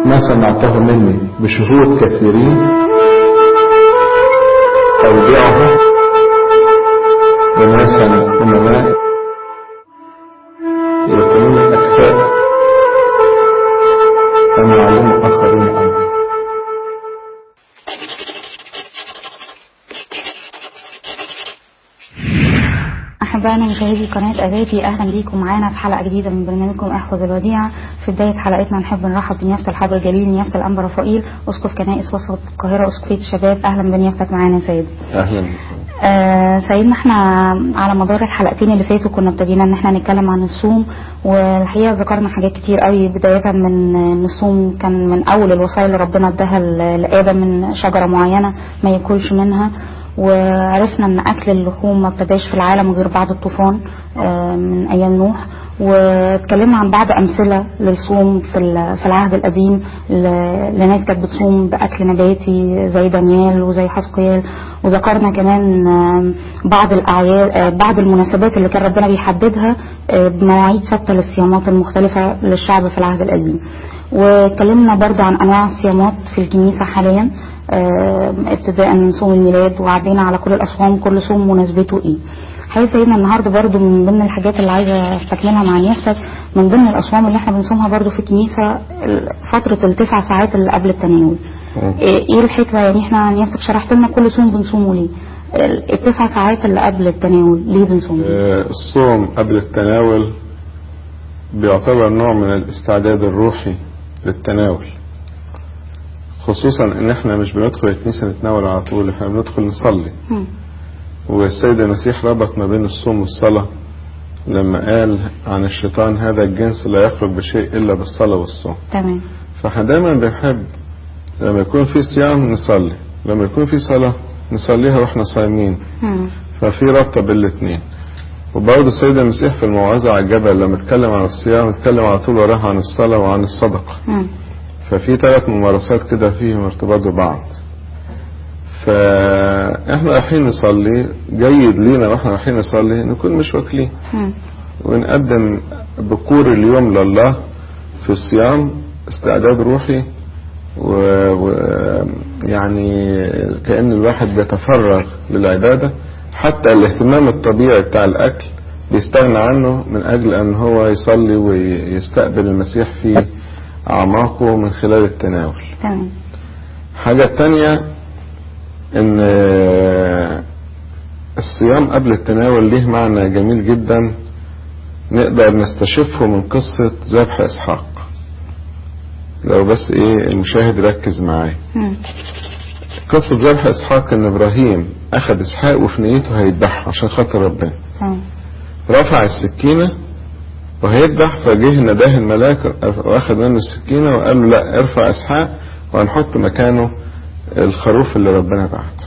ما سمعته مني بشهود كثيرين أودعه لناسا أمناء يكونون أكفاء أن يعلموا آخرين أيضا أحبائنا مشاهدي قناة أذاتي أهلا بيكم معانا في حلقة جديدة من برنامجكم أحفظ الوديعة في بداية حلقتنا نحب نرحب بنيافة الحبر الجليل نيافة الأنبا رفائيل أسقف كنائس وسط القاهرة أسقفية الشباب أهلا بنيافتك معانا يا سيد أهلا آه سيدنا احنا على مدار الحلقتين اللي فاتوا كنا ابتدينا ان احنا نتكلم عن الصوم والحقيقه ذكرنا حاجات كتير قوي بدايه من ان الصوم كان من اول الوصايا اللي ربنا اداها لادم من شجره معينه ما ياكلش منها وعرفنا ان اكل اللحوم ما ابتداش في العالم غير بعد الطوفان آه من ايام نوح واتكلمنا عن بعض امثله للصوم في في العهد القديم لناس كانت بتصوم باكل نباتي زي دانيال وزي حسقيال وذكرنا كمان بعض الاعياد بعض المناسبات اللي كان ربنا بيحددها بمواعيد ثابته للصيامات المختلفه للشعب في العهد القديم واتكلمنا برضو عن انواع الصيامات في الكنيسه حاليا ابتداء من صوم الميلاد وعدينا على كل الاصوام كل صوم مناسبته ايه حقيقة سيدنا النهاردة برضو من ضمن الحاجات اللي عايزة استكملها مع نيافتك من ضمن الأصوام اللي احنا بنصومها برضو في الكنيسة فترة التسع ساعات اللي قبل التناول ايه الحكمة يعني احنا نيافتك شرحت لنا كل صوم بنصومه ليه التسع ساعات اللي قبل التناول ليه بنصومه الصوم قبل التناول بيعتبر نوع من الاستعداد الروحي للتناول خصوصا ان احنا مش بندخل الكنيسة نتناول على طول احنا بندخل نصلي م. والسيد المسيح ربط ما بين الصوم والصلاة لما قال عن الشيطان هذا الجنس لا يخرج بشيء إلا بالصلاة والصوم تمام فاحنا دايما بنحب لما يكون في صيام نصلي لما يكون في صلاة نصليها واحنا صايمين م. ففي رابطة بين الاثنين وبرضه السيد المسيح في الموعظة على الجبل لما اتكلم عن الصيام اتكلم على طول وراها عن الصلاة وعن الصدقة م. ففي ثلاث ممارسات كده فيهم ارتباط ببعض فاحنا رايحين نصلي جيد لينا واحنا رايحين نصلي نكون مش واكلين م. ونقدم بكور اليوم لله في الصيام استعداد روحي ويعني كأن الواحد بيتفرغ للعبادة حتى الاهتمام الطبيعي بتاع الأكل بيستغنى عنه من أجل أن هو يصلي ويستقبل المسيح في أعماقه من خلال التناول تمام حاجة تانية ان الصيام قبل التناول ليه معنى جميل جدا نقدر نستشفه من قصة ذبح اسحاق لو بس ايه المشاهد ركز معايا م. قصة ذبح اسحاق ان ابراهيم اخذ اسحاق وفي نيته هيذبحه عشان خاطر ربنا تمام رفع السكينة وهيذبح فجه نداه الملاك واخذ منه السكينة وقال له لا ارفع اسحاق وهنحط مكانه الخروف اللي ربنا بعته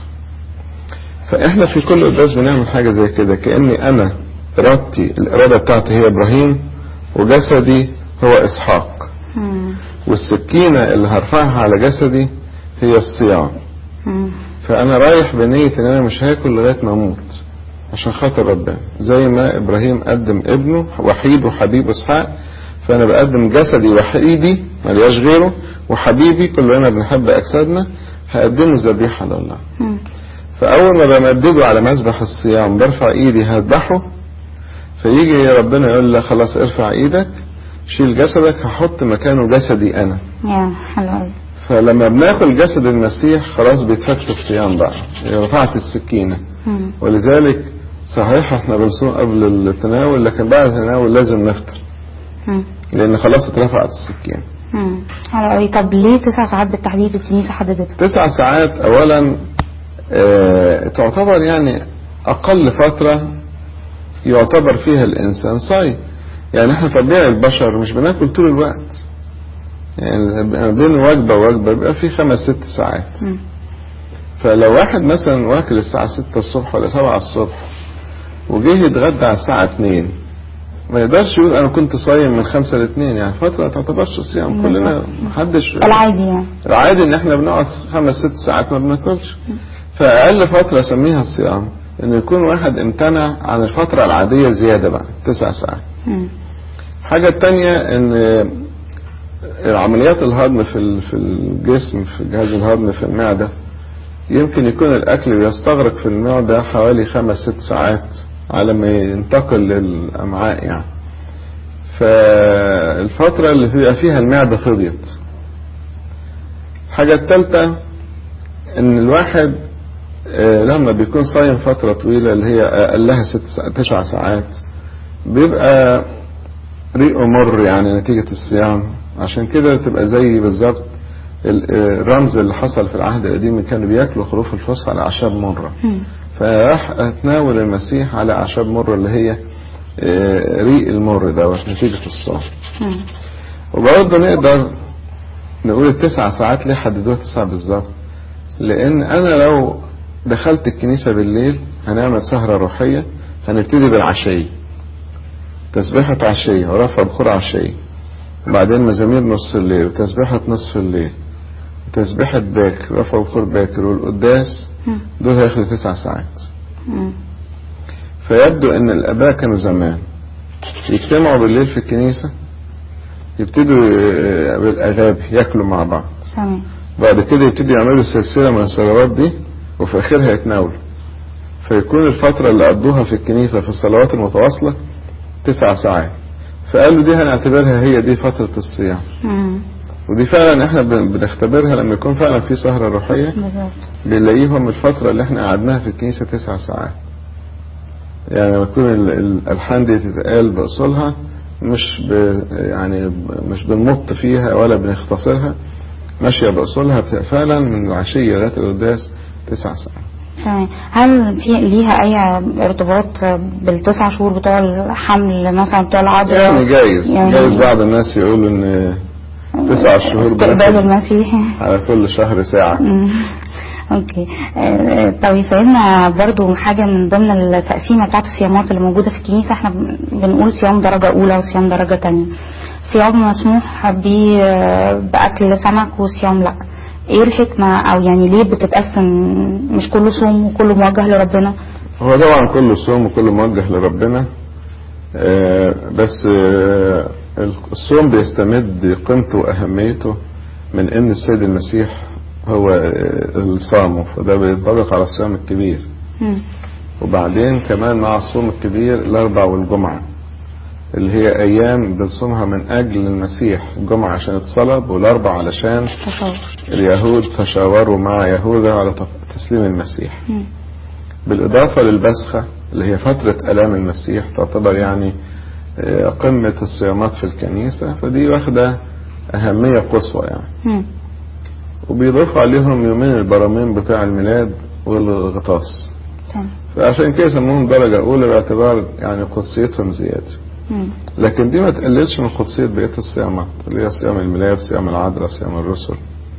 فاحنا في كل قداس بنعمل حاجة زي كده كأني انا ارادتي الارادة بتاعتي هي ابراهيم وجسدي هو اسحاق م. والسكينة اللي هرفعها على جسدي هي الصيام م. فانا رايح بنية ان انا مش هاكل لغاية ما اموت عشان خاطر ربنا زي ما ابراهيم قدم ابنه وحيد وحبيب اسحاق فانا بقدم جسدي وحيدي ملياش غيره وحبيبي كلنا بنحب اجسادنا هقدمه ذبيحة لله م. فاول ما بمدده على مذبح الصيام برفع ايدي هذبحه فيجي ربنا يقول لي خلاص ارفع ايدك شيل جسدك هحط مكانه جسدي انا يا حلو قوي فلما بناكل جسد المسيح خلاص بيتفك الصيام بقى رفعت السكينة م. ولذلك صحيح احنا بنصوم قبل التناول لكن بعد التناول لازم نفطر م. لان خلاص اترفعت السكينة م. حلو قوي طب ليه تسع ساعات بالتحديد الكنيسة حددتها؟ تسع ساعات اولا اه تعتبر يعني اقل فترة يعتبر فيها الانسان صايم يعني احنا طبيعي البشر مش بناكل طول الوقت يعني بين وجبة ووجبة بيبقى في خمس ست ساعات م. فلو واحد مثلا واكل الساعة ستة الصبح ولا سبعة الصبح وجه يتغدى على الساعة اتنين ما يقدرش يقول انا كنت صايم من خمسة لاثنين يعني فترة تعتبرش صيام كلنا محدش العادي يعني العادي ان احنا بنقعد خمس ست ساعات ما بناكلش فاقل فترة اسميها الصيام ان يكون واحد امتنع عن الفترة العادية زيادة بقى تسع ساعات م. حاجة تانية ان عمليات الهضم في ال- في الجسم في جهاز الهضم في المعدة يمكن يكون الأكل بيستغرق في المعدة حوالي خمس ست ساعات على ما ينتقل للأمعاء يعني فالفترة اللي بيبقى فيها المعدة فضيت الحاجة الثالثة إن الواحد آه، لما بيكون صايم فترة طويلة اللي هي أقلها ست ساعات تسع ساعات بيبقى ريقه مر يعني نتيجة الصيام عشان كده تبقى زي بالظبط ال- آه، الرمز اللي حصل في العهد القديم كانوا بياكلوا خروف الفصح على أعشاب مرة مم. فراح اتناول المسيح على أعشاب مرة اللي هي آه، ريق المر دوت نتيجة الصوم مم. وبرضه نقدر نقول التسع ساعات ليه حددوها تسعة بالظبط لأن أنا لو دخلت الكنيسة بالليل هنعمل سهرة روحية هنبتدي بالعشية تسبيحة عشية ورفع بخور عشية وبعدين مزامير نص الليل وتسبيحة نصف الليل وتسبيحة باكر رفع بخور باكر والقداس مم. دول هياخدوا تسع ساعات مم. فيبدو ان الاباء كانوا زمان يجتمعوا بالليل في الكنيسة يبتدوا آه، بالاغابي ياكلوا مع بعض تمام بعد كده يبتدوا يعملوا سلسلة من الصلوات دي وفي اخرها يتناولوا فيكون الفترة اللي قضوها في الكنيسة في الصلوات المتواصلة تسع ساعات فقالوا دي هنعتبرها هي دي فترة الصيام مم. ودي فعلا احنا بن- بنختبرها لما يكون فعلا في سهرة روحية بالظبط بنلاقيهم الفترة اللي احنا قعدناها في الكنيسة تسع ساعات يعني لما تكون ال- ال- الألحان دي تتقال بأصولها مش ب يعني ب- مش بنمط فيها ولا بنختصرها ماشية بأصولها بتبقى فعلا من العشية لغاية القداس تسع ساعات تمام هل في ليها اي ارتباط بالتسع شهور بتوع الحمل مثلا بتوع العذراء يعني جايز يعني جايز بعض الناس يقولوا ان تسع شهور استقبال بناخد المسيح على كل شهر ساعة مم. اوكي آه، طب فهمنا برضو حاجة من ضمن التقسيمة بتاعت الصيامات اللي موجودة في الكنيسة احنا بن- بنقول صيام درجة أولى وصيام درجة تانية صيام مسموح بيه آه، بأكل سمك وصيام لأ ايه الحكمة او يعني ليه بتتقسم مش كله صوم وكله موجه لربنا هو طبعا كله صوم وكله موجه لربنا آه، بس آه، الصوم بيستمد قيمته وأهميته من إن السيد المسيح هو آه، الصامه فده بينطبق على الصيام الكبير مم. وبعدين كمان مع الصوم الكبير الأربع والجمعة اللي هي أيام بنصومها من أجل المسيح الجمعة عشان اتصلب والأربع علشان تصور اليهود تشاوروا مع يهوذا على تسليم المسيح مم. بالإضافة للبسخة اللي هي فترة ألام المسيح تعتبر يعني آه، قمة الصيامات في الكنيسة فدي واخدة أهمية قصوى يعني مم. وبيضيفوا عليهم يومين البرامين بتاع الميلاد والغطاس تمام. فعشان كده سموهم درجة أولى باعتبار يعني قدسيتهم زيادة مم. لكن دي ما تقللش من قدسية بقية الصيامات اللي هي صيام الميلاد صيام العذراء صيام الرسل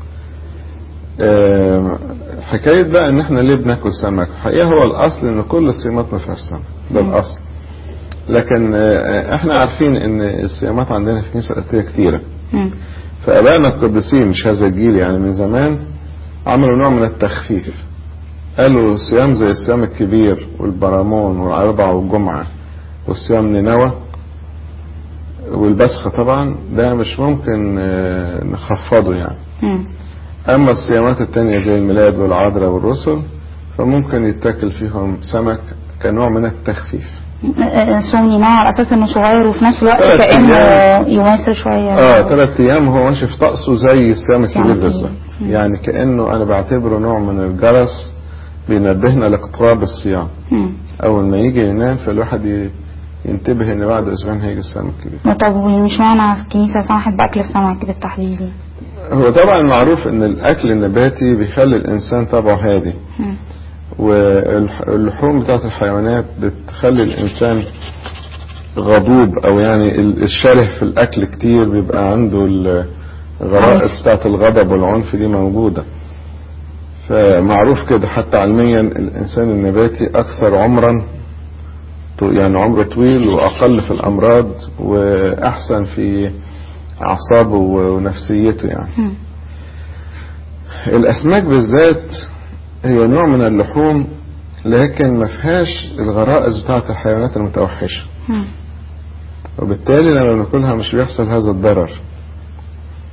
آه، حكاية بقى ان احنا ليه بناكل سمك الحقيقة هو الاصل ان كل الصيامات ما فيهاش سمك ده مم. الاصل لكن آه، احنا عارفين ان الصيامات عندنا في الكنيسة القبطية كتيرة مم. فابائنا القديسين مش هذا الجيل يعني من زمان عملوا نوع من التخفيف قالوا الصيام زي الصيام الكبير والبرامون والأربع والجمعة والصيام نينوى والبسخة طبعا ده مش ممكن آه، نخفضه يعني مم. أما الصيامات التانية زي الميلاد والعذراء والرسل فممكن يتاكل فيهم سمك كنوع من التخفيف صوم نينوى على اساس انه صغير وفي نفس الوقت ثلاث كانه أيام. يماثل شويه اه ثلاث ايام هو ماشي في طقسه زي الصيام الصيام الكبير الكبير. بالظبط مم. يعني كانه انا بعتبره نوع من الجرس بينبهنا لاقتراب الصيام مم. اول ما يجي ينام فالواحد ي- ينتبه ان بعد اسبوعين هيجي الصيام الكبير طب مش معنى الكنيسه سمحت باكل السمك بالتحديد هو طبعا معروف ان الاكل النباتي بيخلي الانسان طبعه هادي مم. واللحوم بتاعت الحيوانات بتخلي الانسان غضوب او يعني ال- الشره في الاكل كتير بيبقى عنده الغرائز بتاعت الغضب والعنف دي موجودة فمعروف كده حتى علميا الانسان النباتي اكثر عمرا ط- يعني عمره طويل واقل في الامراض واحسن في اعصابه ونفسيته يعني مم. الاسماك بالذات هي نوع من اللحوم لكن ما فيهاش الغرائز بتاعت الحيوانات المتوحشة مم. وبالتالي لما بناكلها مش بيحصل هذا الضرر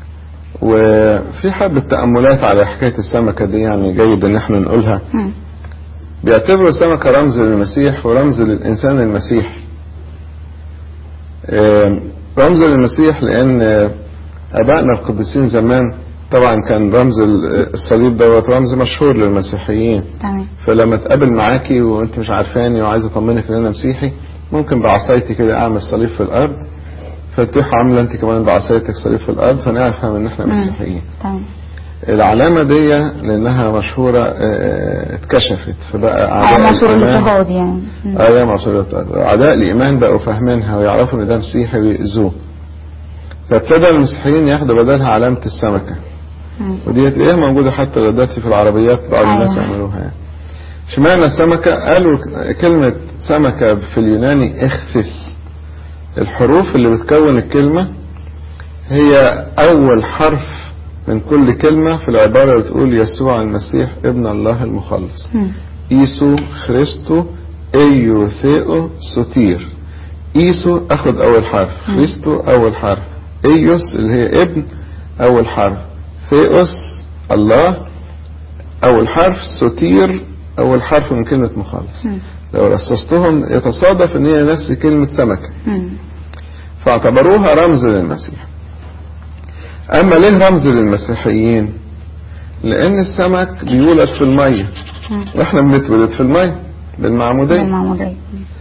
وفي حبة تأملات على حكاية السمكة دي يعني جيد ان احنا نقولها مم. بيعتبروا السمكة رمز للمسيح ورمز للإنسان المسيحي آم، رمز للمسيح لأن آه، أبائنا القديسين زمان طبعا كان رمز ال- الصليب دوت رمز مشهور للمسيحيين تمام فلما اتقابل معاكي وانت مش عارفاني وعايز اطمنك ان انا مسيحي ممكن بعصايتي كده اعمل صليب في الارض فتروح عامله انت كمان بعصايتك صليب في الارض فنفهم ان احنا مم. مسيحيين تمام العلامة دي لأنها مشهورة آه، اتكشفت فبقى اه أعداء مشهور الإيمان الاضطهاد يعني مم. أيام مشهورة أعداء الإيمان بقوا فاهمينها ويعرفوا إن ده مسيحي ويأذوه فابتدى المسيحيين ياخدوا بدلها علامة السمكة مم. ودي تلاقيها موجودة حتى دلوقتي في العربيات بعض الناس أيوة. يعملوها يعني اشمعنى السمكة قالوا كلمة سمكة في اليوناني اخثس الحروف اللي بتكون الكلمة هي أول حرف من كل كلمة في العبارة اللي بتقول يسوع المسيح ابن الله المخلص مم. إيسو خريستو ايو ثيو سوتير إيسو أخد أول حرف خريستو أول حرف ايوس اللي هي ابن أول حرف ثيوس الله أول حرف سوتير أول حرف من كلمة مخلص مم. لو رصصتهم يتصادف إن هي نفس كلمة سمكة مم. فاعتبروها رمز للمسيح أما ليه رمز للمسيحيين لأن السمك بيولد في المية مم. واحنا بنتولد في المية بالمعمودية بالمعمودية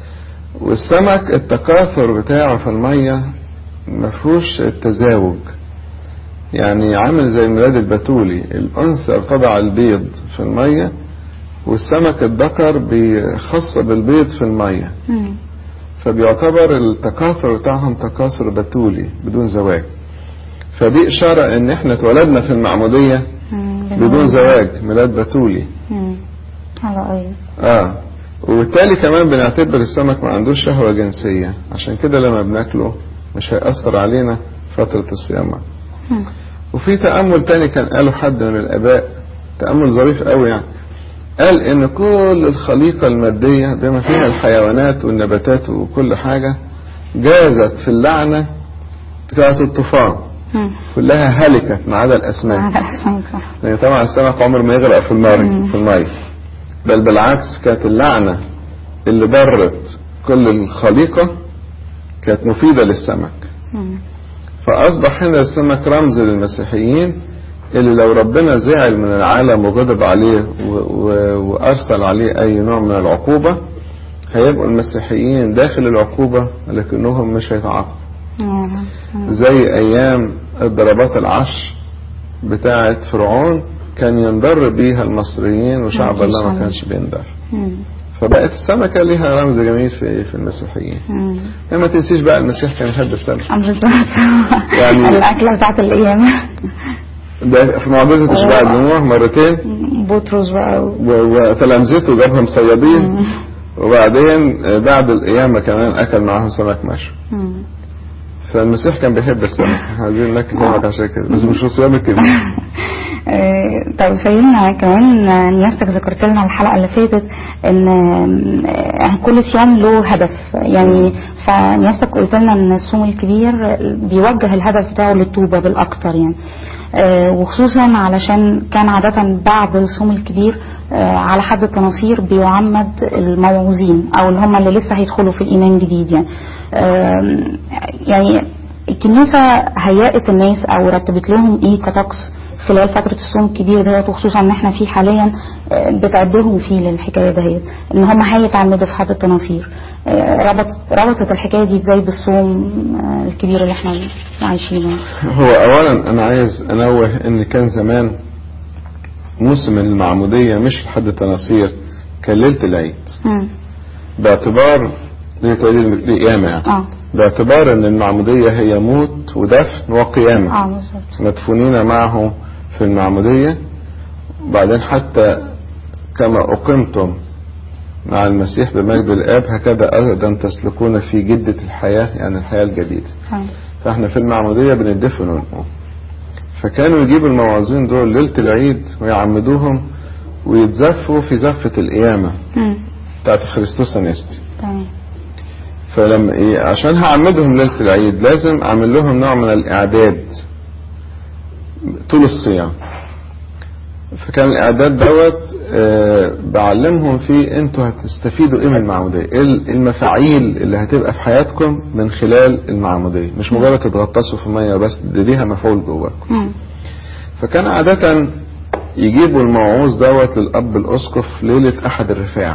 والسمك التكاثر بتاعه في المية مفهوش التزاوج يعني عامل زي الميلاد البتولي الأنثى بتضع البيض في المية والسمك الذكر بيخص بالبيض في المية مم. فبيعتبر التكاثر بتاعهم تكاثر بتولي بدون زواج فدي إشارة إن إحنا اتولدنا في المعمودية مم. بدون زواج ميلاد بتولي مم. على أيوة اه وبالتالي كمان بنعتبر السمك ما عندوش شهوة جنسية عشان كده لما بناكله مش هيأثر علينا فترة الصيام مم. وفي تأمل تاني كان قاله حد من الآباء تأمل ظريف قوي يعني قال إن كل الخليقة المادية بما فيها الحيوانات والنباتات وكل حاجة جازت في اللعنة بتاعة الطوفان مم. كلها هلكت ما عدا الأسماك على أسماك صح. لأن طبعا السمك عمر ما يغرق في الماء مم. في الماء بل بالعكس كانت اللعنة اللي ضرت كل الخليقة كانت مفيدة للسمك مم. فأصبح هنا السمك رمز للمسيحيين اللي لو ربنا زعل من العالم وغضب عليه و- و- وأرسل عليه أي نوع من العقوبة هيبقوا المسيحيين داخل العقوبة لكنهم مش هيتعاقبوا مم. مم. زي أيام الضربات العشر بتاعة فرعون كان ينضر بيها المصريين وشعب مفيش الله ما حل. كانش بينضر مم. فبقت السمكة ليها رمز جميل في في المسيحيين مم. ما تنسيش بقى المسيح كان يحب السمك بالظبط يعني- الأكلة بتاعت القيامة ده في معجزة إشباع الجموع مرتين بطرس بقى و... و- وتلامذته جابهم صيادين مم. وبعدين آه، بعد القيامة كمان أكل معاهم سمك مشوي مم. فالمسيح كان بيحب السمك عايزين ناكل سمك عشان كده بس مش في الصيام الكبير آه، طب سيدنا كمان آه، نيافتك ذكرت لنا الحلقه اللي فاتت ان آه، كل صيام له هدف يعني فنيافتك قلت لنا ان الصوم الكبير بيوجه الهدف بتاعه للتوبه بالاكثر يعني آه، وخصوصا علشان كان عادة بعد الصوم الكبير آه، على حد التناصير بيعمد الموعوظين او اللي هم اللي لسه هيدخلوا في الايمان جديد يعني آم، يعني الكنيسة هيأت الناس او رتبت لهم ايه كطقس خلال فترة الصوم الكبير ديت وخصوصا ان احنا فيه حاليا آه، بتعدهم فيه للحكاية ديت ان هم هيتعمدوا في حد التناصير آه، ربط ربطت الحكاية دي ازاي بالصوم آه، الكبير اللي احنا عايشينه هو أولا أنا عايز أنوه إن كان زمان موسم المعمودية مش لحد التناصير كان ليلة العيد مم. باعتبار ليلة العيد القيامة يعني اه باعتبار ان المعمودية هي موت ودفن وقيامة اه بالظبط مدفونين معه في المعمودية وبعدين حتى كما أقمتم مع المسيح بمجد الآب هكذا أيضا تسلكون في جدة الحياة يعني الحياة الجديدة آه. فاحنا في المعمودية بندفن ونقوم فكانوا يجيبوا المواعظين دول ليلة العيد ويعمدوهم ويتزفوا في زفة القيامة مم. بتاعت خريستوس أنستي تمام فلما إيه عشان هعمدهم ليلة العيد لازم أعمل لهم نوع من الإعداد طول الصيام فكان الاعداد دوت آه، بعلمهم فيه انتوا هتستفيدوا ايه من المعموديه ايه المفاعيل اللي هتبقى في حياتكم من خلال المعموديه مش مجرد تتغطسوا في ميه بس دي ليها مفعول جواكم مم. فكان عادة يجيبوا الموعوظ دوت للأب الأسقف ليلة أحد الرفاع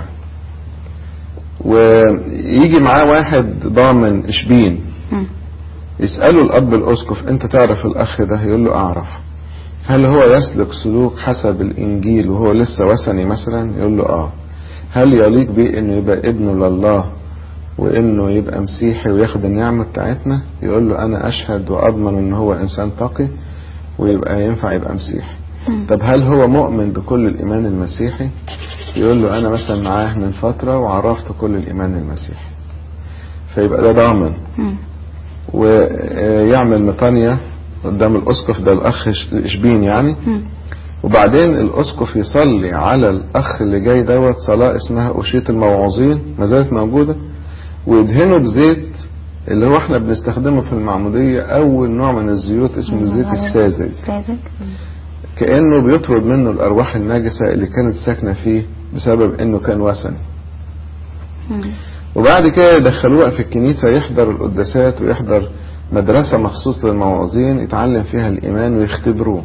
ويجي معاه واحد ضامن إشبين مم. يسأله الأب الأسقف أنت تعرف الأخ ده يقول له أعرف هل هو يسلك سلوك حسب الإنجيل وهو لسه وثني مثلا يقول له آه هل يليق بيه إنه يبقى ابنه لله وإنه يبقى مسيحي وياخد النعمة بتاعتنا يقول له أنا أشهد وأضمن إن هو إنسان تقي ويبقى ينفع يبقى مسيحي مم. طب هل هو مؤمن بكل الإيمان المسيحي يقول له أنا مثلا معاه من فترة وعرفت كل الإيمان المسيحي فيبقى ده ضامن مم. ويعمل مطانية قدام الأسقف ده الأخ إشبين يعني مم. وبعدين الأسقف يصلي على الأخ اللي جاي دوت صلاة اسمها أشية الموعوظين ما زالت موجودة ويدهنه بزيت اللي هو احنا بنستخدمه في المعمودية أول نوع من الزيوت اسمه الزيت الساذج ساذج كأنه بيطرد منه الأرواح الناجسة اللي كانت ساكنة فيه بسبب إنه كان وثني مم. وبعد كده يدخلوه بقى في الكنيسة يحضر القداسات ويحضر مدرسة مخصوص للمواعظين يتعلم فيها الإيمان ويختبروه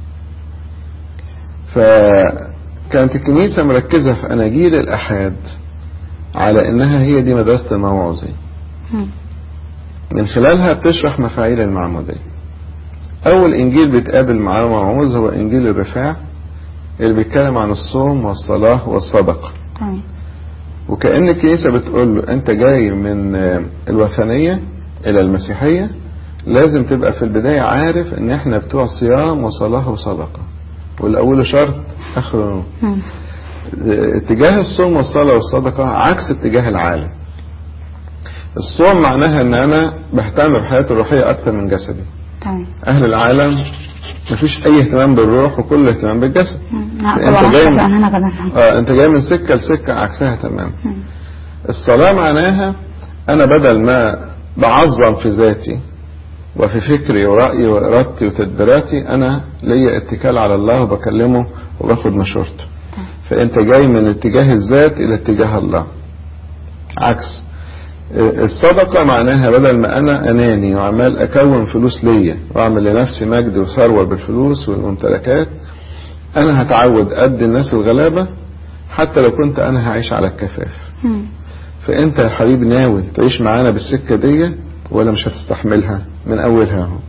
فكانت الكنيسة مركزة في أناجيل الأحاد على إنها هي دي مدرسة المواعظين مم. من خلالها بتشرح مفاعيل المعمودية أول إنجيل بيتقابل معاه موعوظ هو إنجيل الرفاع اللي بيتكلم عن الصوم والصلاة والصدقة تمام وكأن الكنيسة بتقول له أنت جاي من آه، الوثنية إلى المسيحية لازم تبقى في البداية عارف إن إحنا بتوع صيام وصلاة وصدقة والأول شرط آخر نور. مم. آه، اتجاه الصوم والصلاة والصدقة عكس اتجاه العالم الصوم معناها ان انا بهتم بحياتي الروحية اكتر من جسدي تمام اهل العالم مفيش اي اهتمام بالروح وكل اهتمام بالجسد مم. نأكل أنت ونشرب جاي من- لأننا غدا اه انت جاي من سكة لسكة عكسها تمام مم. الصلاة معناها انا بدل ما بعظم في ذاتي وفي فكري ورأيي وإرادتي وتدبيراتي انا ليا اتكال على الله وبكلمه وباخد مشورته فانت جاي من اتجاه الذات الى اتجاه الله عكس الصدقة معناها بدل ما أنا أناني وعمال أكون فلوس ليا وأعمل لنفسي مجد وثروة بالفلوس والممتلكات أنا هتعود أدي الناس الغلابة حتى لو كنت أنا هعيش على الكفاف مم. فأنت يا حبيبي ناوي تعيش معانا بالسكة دي ولا مش هتستحملها من أولها أهو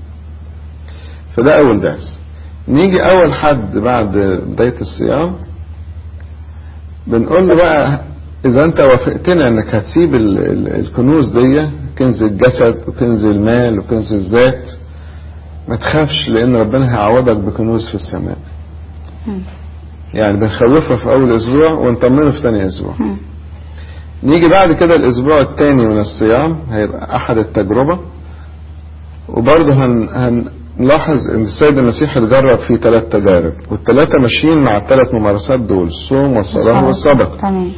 فده أول درس نيجي أول حد بعد بداية الصيام بنقول له بقى إذا أنت وافقتنا إنك هتسيب ال- ال- الكنوز دي كنز الجسد وكنز المال وكنز الذات ما تخافش لأن ربنا هيعوضك بكنوز في السماء مم. يعني بنخوفه في أول أسبوع ونطمنه في تاني أسبوع مم. نيجي بعد كده الأسبوع الثاني من الصيام هيبقى أحد التجربة وبرضه هن هنلاحظ إن السيد المسيح اتجرب في ثلاث تجارب والثلاثة ماشيين مع الثلاث ممارسات دول الصوم والصلاة والصدقة تمام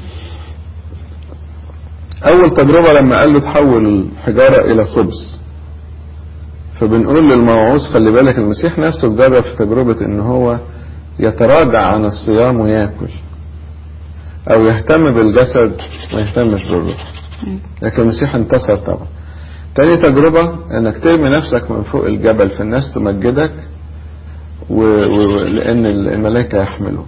أول تجربة لما قال له تحول الحجارة إلى خبز فبنقول للموعوظ خلي بالك المسيح نفسه اتجرب في تجربة إن هو يتراجع عن الصيام وياكل أو يهتم بالجسد ما يهتمش بالروح مم. لكن المسيح انتصر طبعا تاني تجربة انك ترمي نفسك من فوق الجبل فالناس تمجدك و... و... لان الملائكة يحملوك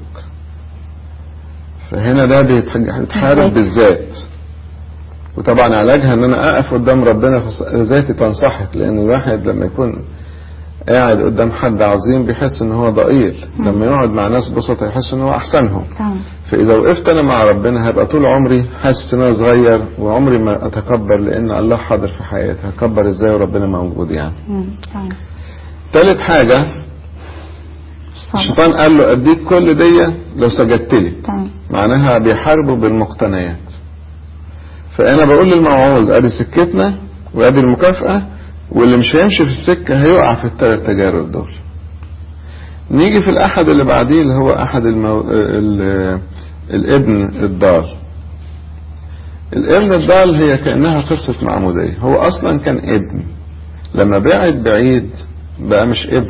فهنا ده بيتح- بيتحارب بالذات وطبعا علاجها ان انا اقف قدام ربنا فذاتي تنصحك لان الواحد لما يكون قاعد قدام حد عظيم بيحس ان هو ضئيل لما يقعد مع ناس بسطة يحس ان هو احسنهم تمام فإذا وقفت أنا مع ربنا هبقى طول عمري حاسس إن أنا صغير وعمري ما أتكبر لأن الله حاضر في حياتي هكبر إزاي وربنا موجود يعني. مم. تمام تالت حاجة صدق. الشيطان قال له أديك كل دي لو سجدت لي تمام معناها بيحاربوا بالمقتنيات. فأنا بقول للموعوظ أدي سكتنا وأدي المكافأة واللي مش هيمشي في السكة هيقع في التلات تجارب دول. نيجي في الأحد اللي بعديه اللي هو أحد المو... ال... الابن الضال. الابن الضال هي كأنها قصة معمودية هو أصلا كان ابن لما بعد بعيد بقى مش ابن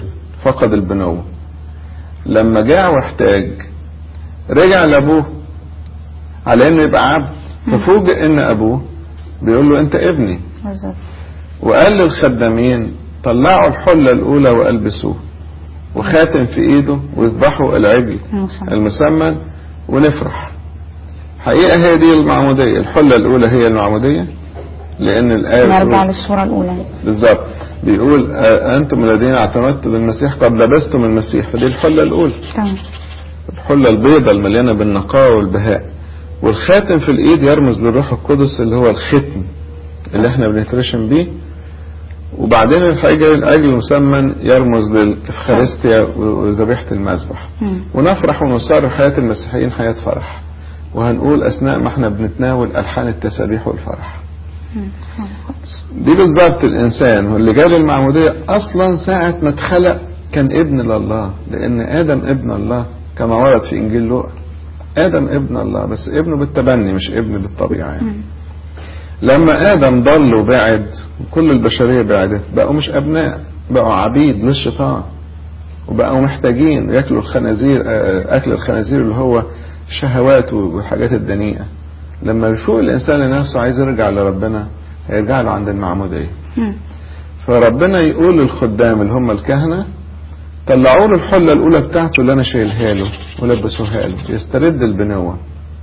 فقد البنوة لما جاع واحتاج رجع لابوه على انه يبقى عبد ففوجئ ان ابوه بيقول له انت ابني بالظبط وقال للخدامين طلعوا الحلة الاولى والبسوه وخاتم في ايده ويذبحوا العجل المسمى. المسمن ونفرح حقيقة هي دي المعمودية الحلة الاولى هي المعمودية لان الآية نرجع بتقول- للصورة الأولى بالظبط بيقول آه، انتم الذين اعتمدتم بالمسيح قد لبستم المسيح فدي الحلة الاولى تمام الحلة البيضة المليانة بالنقاوة والبهاء والخاتم في الايد يرمز للروح القدس اللي هو الختم اللي احنا بنترشم بيه وبعدين الحاجة العجل المسمن يرمز للإفخارستيا وذبيحة المذبح مم. ونفرح ونصار حياة المسيحيين حياة فرح وهنقول أثناء ما احنا بنتناول ألحان التسابيح والفرح مم. دي بالظبط الإنسان واللي جاب المعمودية أصلا ساعة ما اتخلق كان ابن لله لأن آدم ابن الله كما ورد في إنجيل لوقا آدم ابن الله بس ابنه بالتبني مش ابن بالطبيعة يعني مم. لما آدم ضل وبعد وكل البشرية بعدت بقوا مش أبناء بقوا عبيد للشيطان وبقوا محتاجين ياكلوا الخنازير آه، أكل الخنازير اللي هو الشهوات والحاجات الدنيئة لما يفوق الإنسان لنفسه عايز يرجع لربنا هيرجع له عند المعمودية مم. فربنا يقول للخدام اللي هم الكهنة طلعوا له الحلة الأولى بتاعته اللي أنا شايلها له ولبسوها له يسترد البنوة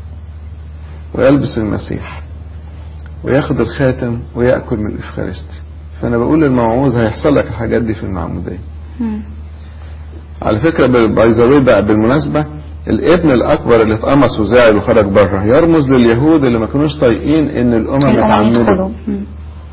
ويلبس المسيح وياخد الخاتم ويأكل من الإفخارستي فأنا بقول للموعوظ هيحصل لك الحاجات دي في المعمودية مم. على فكرة باي ذا واي بقى بالمناسبة الابن الأكبر اللي اتقمص وزعل وخرج بره يرمز لليهود اللي ما كانوش طايقين إن الأمم الأمم يتعمدوا يدخلوا. مم.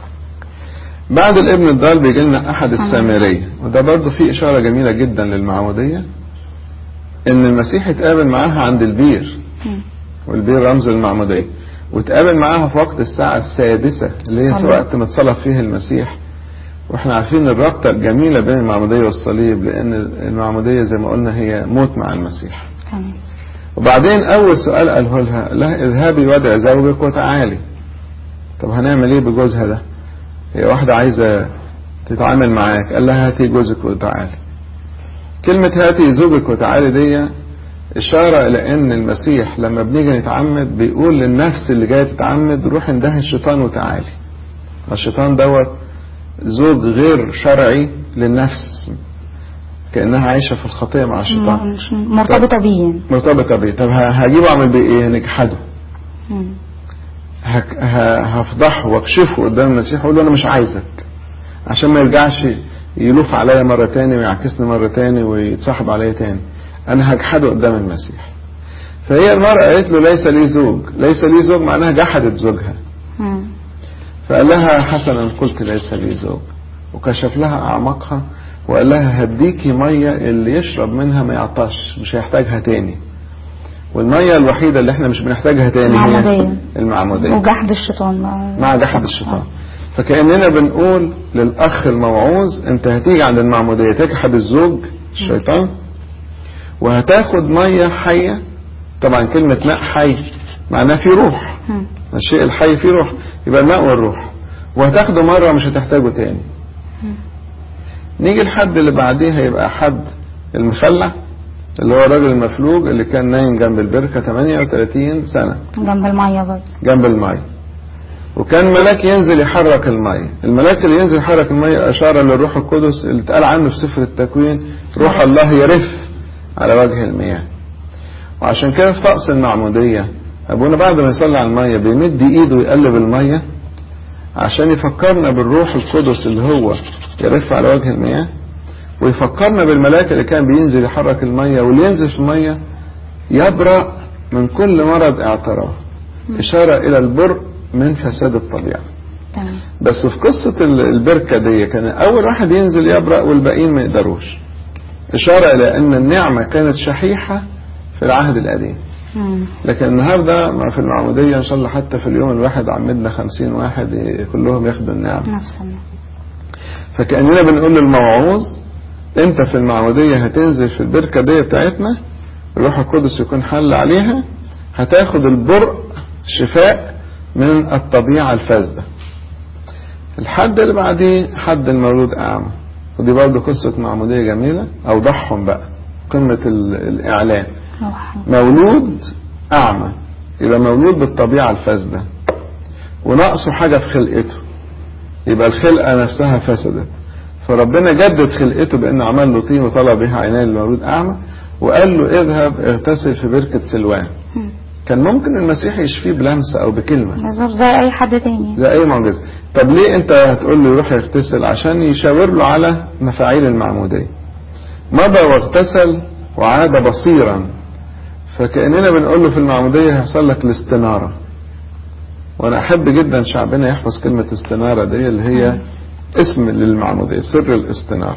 بعد الابن الضال بيجي لنا احد السامريه وده برضه فيه اشاره جميله جدا للمعموديه ان المسيح اتقابل معاها عند البير مم. والبير رمز المعموديه واتقابل معاها في وقت الساعه السادسه اللي هي في صلى. وقت ما اتصلب فيه المسيح واحنا عارفين الرابطه الجميله بين المعموديه والصليب لان المعموديه زي ما قلنا هي موت مع المسيح تمام وبعدين اول سؤال قاله لها قال لها اذهبي وادعي زوجك وتعالي طب هنعمل ايه بجوزها ده هي واحدة عايزة تتعامل معاك قال لها هاتي جوزك وتعالي كلمة هاتي زوجك وتعالي دي إشارة إلى أن المسيح لما بنيجي نتعمد بيقول للنفس اللي جاية تتعمد روح اندهي الشيطان وتعالي الشيطان دوت زوج غير شرعي للنفس كأنها عايشة في الخطية مع الشيطان م- مش مرتبطة بيه مرتبطة بيه طب ه- هجيبه اعمل بيه ايه نجحده مم. هك- ه- هفضحه واكشفه قدام المسيح واقول له انا مش عايزك عشان ما يرجعش يلوف عليا مرة تاني ويعكسني مرة تاني ويتصاحب عليا تاني انا هجحده قدام المسيح فهي المرأة قالت له ليس لي زوج ليس لي زوج معناها جحدت زوجها مم. فقال لها حسنا قلت ليس لي زوج وكشف لها اعماقها وقال لها هديكي ميه اللي يشرب منها ما يعطش مش هيحتاجها تاني والميه الوحيده اللي احنا مش بنحتاجها تاني هي معمودية. المعموديه وجحد الشيطان مع- مع جحد الشيطان فكأننا بنقول للأخ الموعوظ أنت هتيجي عند المعمودية تجحد الزوج الشيطان وهتاخد مية حية طبعا كلمة ماء حي معناه في روح مم. الشيء الحي فيه روح يبقى الماء والروح وهتاخده مرة مش هتحتاجه تاني نيجي الحد اللي بعديه هيبقى حد المخلع اللي هو الراجل المفلوج اللي كان نايم جنب البركة 38 سنة جنب المية برضه جنب المية وكان ملاك ينزل يحرك المية الملاك اللي ينزل يحرك المية أشار للروح القدس اللي اتقال عنه في سفر التكوين روح الله يرف على وجه المياه وعشان كده في طقس المعمودية أبونا بعد ما يصلي على المية بيمد إيده ويقلب المية عشان يفكرنا بالروح القدس اللي هو يرف على وجه المياه ويفكرنا بالملاك اللي كان بينزل يحرك المية واللي ينزل في المية يبرأ من كل مرض اعتراف إشارة إلى البرء من فساد الطبيعة تمام بس في قصة ال- البركة دي كان أول واحد ينزل يبرأ والباقيين ما يقدروش إشارة إلى أن النعمة كانت شحيحة في العهد القديم مم. لكن النهاردة ما في المعمودية إن شاء الله حتى في اليوم الواحد عمدنا خمسين واحد ي- كلهم ياخدوا النعمة نفس النوع. فكأننا بنقول للموعوظ انت في المعمودية هتنزل في البركة دي بتاعتنا الروح القدس يكون حل عليها هتاخد البرء شفاء من الطبيعة الفاسدة الحد اللي بعديه حد المولود أعمى ودي برضه قصة معمودية جميلة أوضحهم بقى قمة ال- الإعلان مولود أعمى يبقى مولود بالطبيعة الفاسدة وناقصه حاجة في خلقته يبقى الخلقة نفسها فسدت فربنا جدد خلقته بأنه عمل له طين وطلع بها عينين للمولود أعمى وقال له اذهب اغتسل في بركة سلوان مم. كان ممكن المسيح يشفيه بلمسة أو بكلمة بالظبط زي اي حد تاني زي أي معجزة طب ليه أنت هتقول له يروح يغتسل عشان يشاور له على مفاعيل المعمودية مضى واغتسل وعاد بصيرا فكأننا بنقول له في المعمودية هيحصل لك الاستنارة وأنا أحب جدا شعبنا يحفظ كلمة استنارة دي اللي هي اسم للمعمودية سر الاستنارة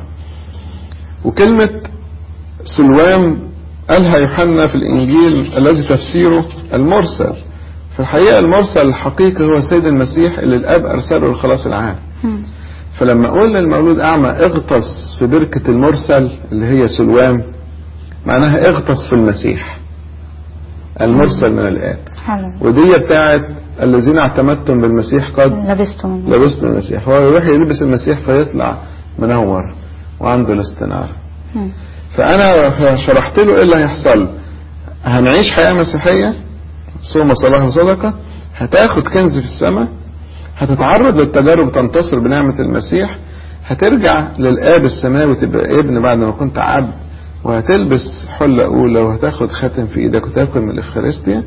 وكلمة سلوام قالها يوحنا في الإنجيل الذي تفسيره المرسل في الحقيقة المرسل الحقيقي هو السيد المسيح اللي الآب أرسله لخلاص العالم مم. فلما أقول للمولود أعمى اغطس في بركة المرسل اللي هي سلوام معناها اغطس في المسيح المرسل من الآب حلو ودي بتاعت الذين اعتمدتم بالمسيح قد لبستم لبستم المسيح هو يروح يلبس المسيح فيطلع منور وعنده الاستنارة مم. فأنا شرحت له إيه اللي هيحصل هنعيش حياة مسيحية صوم وصلاة وصدقة هتاخد كنز في السماء هتتعرض للتجارب وتنتصر بنعمة المسيح هترجع للآب السماوي تبقى ابن بعد ما كنت عبد وهتلبس حلة أولى وهتاخد خاتم في إيدك وتاكل من الإفخارستيا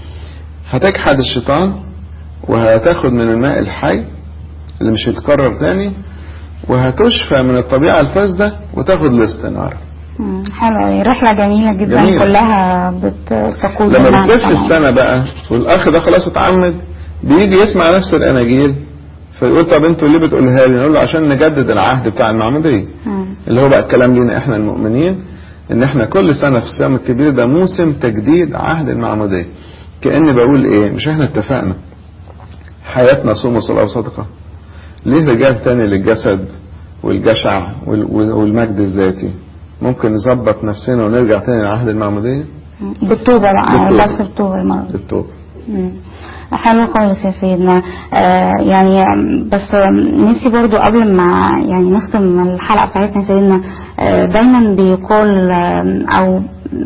هتجحد الشيطان وهتاخد من الماء الحي اللي مش هيتكرر تاني وهتشفى من الطبيعة الفاسدة وتاخد الاستنارة مم. حلو أوي. رحلة جميلة جدا جميلة. كلها بتقود لما المعنى بتلف طبعاً. السنة بقى والأخ ده خلاص اتعمد بيجي يسمع نفس الأناجيل فيقول طب انتوا ليه بتقولها لي؟ نقول له عشان نجدد العهد بتاع المعمودية مم. اللي هو بقى الكلام لينا احنا المؤمنين ان احنا كل سنة في الصيام الكبير ده موسم تجديد عهد المعمودية كأني بقول ايه مش احنا اتفقنا حياتنا صوم وصلاة وصدقة ليه رجال تاني للجسد والجشع وال- وال- والمجد الذاتي ممكن نظبط نفسنا ونرجع تاني لعهد المعمودية مم. بالتوبة بقى بالتوبة. بس بالتوبة المرة دي. بالتوبة مم. حلو خالص يا سيدنا آه يعني آم، بس آم، نفسي برضو قبل ما يعني نختم الحلقة بتاعتنا يا سيدنا آه دايما بيقول آم، او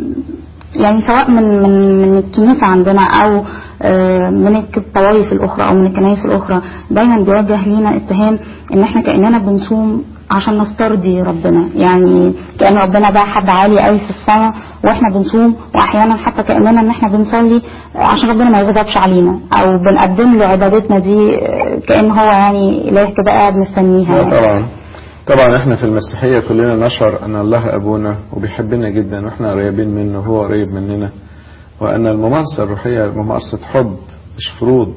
يعني سواء من من من الكنيسة عندنا او آه، من الطوائف الاخرى او من الكنائس الاخرى دايما بيوجه لينا اتهام ان احنا كاننا بنصوم عشان نسترضي ربنا يعني كأن ربنا ده حد عالي قوي في السماء واحنا بنصوم واحيانا حتى كأننا ان احنا بنصلي عشان ربنا ما يغضبش علينا او بنقدم له عبادتنا دي آه، كأن هو يعني اله كده قاعد مستنيها لا يعني. طبعا طبعا احنا في المسيحية كلنا نشعر ان الله ابونا وبيحبنا جدا واحنا قريبين منه وهو قريب مننا وان الممارسة الروحية ممارسة حب مش فروض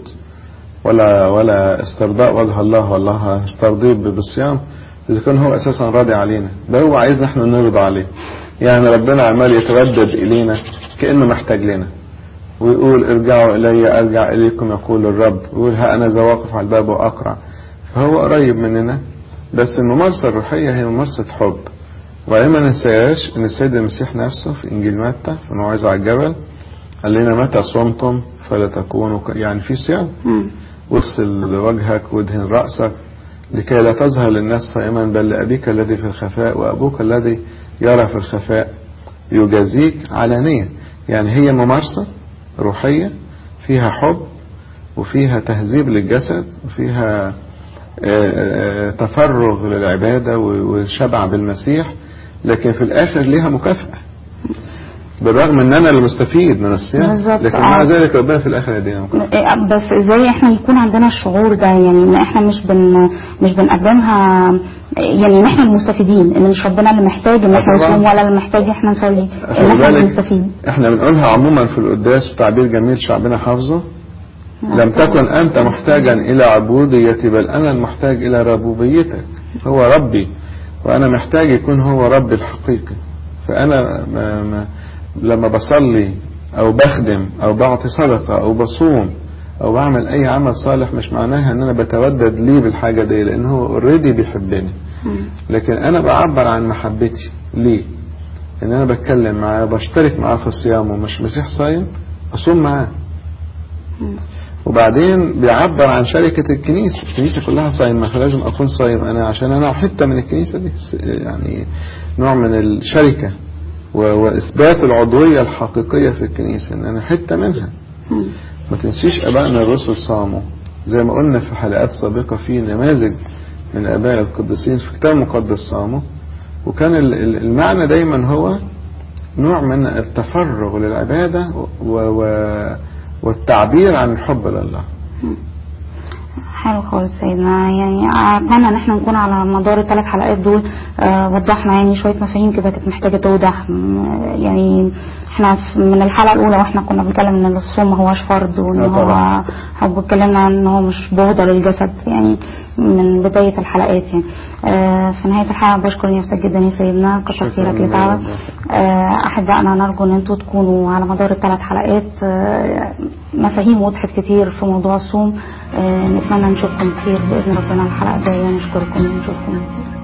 ولا ولا استرضاء وجه الله والله استرضيه بالصيام اذا كان هو اساسا راضي علينا ده هو عايزنا احنا نرضى عليه يعني ربنا عمال يتردد الينا كانه محتاج لنا ويقول ارجعوا الي ارجع اليكم يقول الرب ويقول ها انا ذا واقف على الباب واقرع فهو قريب مننا بس الممارسة الروحية هي ممارسة حب وبعدين ما ننساش ان السيد المسيح نفسه في انجيل متى في موعظة على الجبل قال لنا متى صمتم فلا تكونوا ك- يعني في صيام مم. واغسل وجهك وادهن رأسك لكي لا تظهر للناس صائما بل لأبيك الذي في الخفاء وأبوك الذي يرى في الخفاء يجازيك علانية يعني هي ممارسة روحية فيها حب وفيها تهذيب للجسد وفيها آه، آه، تفرغ للعبادة و- والشبع بالمسيح لكن في الآخر ليها مكافأة بالرغم ان انا اللي مستفيد من الصيام بالظبط، لكن آه. مع ذلك ربنا في الاخر يدينا مكافأة إيه، بس ازاي احنا يكون عندنا الشعور ده يعني ان احنا مش بن مش بنقدمها يعني ان احنا المستفيدين ان مش ربنا اللي محتاج ان احنا طبعاً. نصوم ولا اللي محتاج احنا نصلي ان خلي احنا بالك بنستفيد احنا بنقولها عموما في القداس بتعبير جميل شعبنا حافظه لم تكن أنت محتاجا إلى عبوديتي بل أنا المحتاج إلى ربوبيتك هو ربي وأنا محتاج يكون هو ربي الحقيقي فأنا ما ما لما بصلي أو بخدم أو بعطي صدقة أو بصوم أو بعمل أي عمل صالح مش معناها إن أنا بتودد ليه بالحاجة دي لأن هو اوريدي بيحبني لكن أنا بعبر عن محبتي ليه إن أنا بتكلم معاه بشترك معاه في الصيام ومش مسيح صايم أصوم معاه وبعدين بيعبر عن شركة الكنيسة الكنيسة كلها صايمة فلازم أكون صايم أنا عشان أنا حتة من الكنيسة دي يعني نوع من الشركة و- وإثبات العضوية الحقيقية في الكنيسة إن أنا حتة منها مم. ما تنسيش أبائنا الرسل صاموا زي ما قلنا في حلقات سابقة في نماذج من آباء القديسين في كتاب مقدس صاموا وكان ال- ال- المعنى دايما هو نوع من التفرغ للعبادة و و والتعبير عن الحب لله حلو خالص سيدنا يعني اتمنى ان احنا نكون على مدار الثلاث حلقات دول آه، وضحنا يعني شويه مفاهيم كده كانت محتاجه توضح م- يعني احنا في- من الحلقه الاولى واحنا كنا بنتكلم ان الصوم ما هوش فرض وان آه هو طبعا. حب اتكلمنا عن ان هو مش بهدى للجسد يعني من بدايه الحلقات يعني آه، في نهايه الحلقه بشكر نفسك جدا يا سيدنا كتر شكراً خيرك يا لتعبك رب. آه، احبائنا نرجو ان انتوا تكونوا على مدار الثلاث حلقات آه، مفاهيم وضحت كتير في موضوع الصوم آه، نتمنى نشوفكم كتير باذن ربنا الحلقه الجايه نشكركم ونشوفكم كتير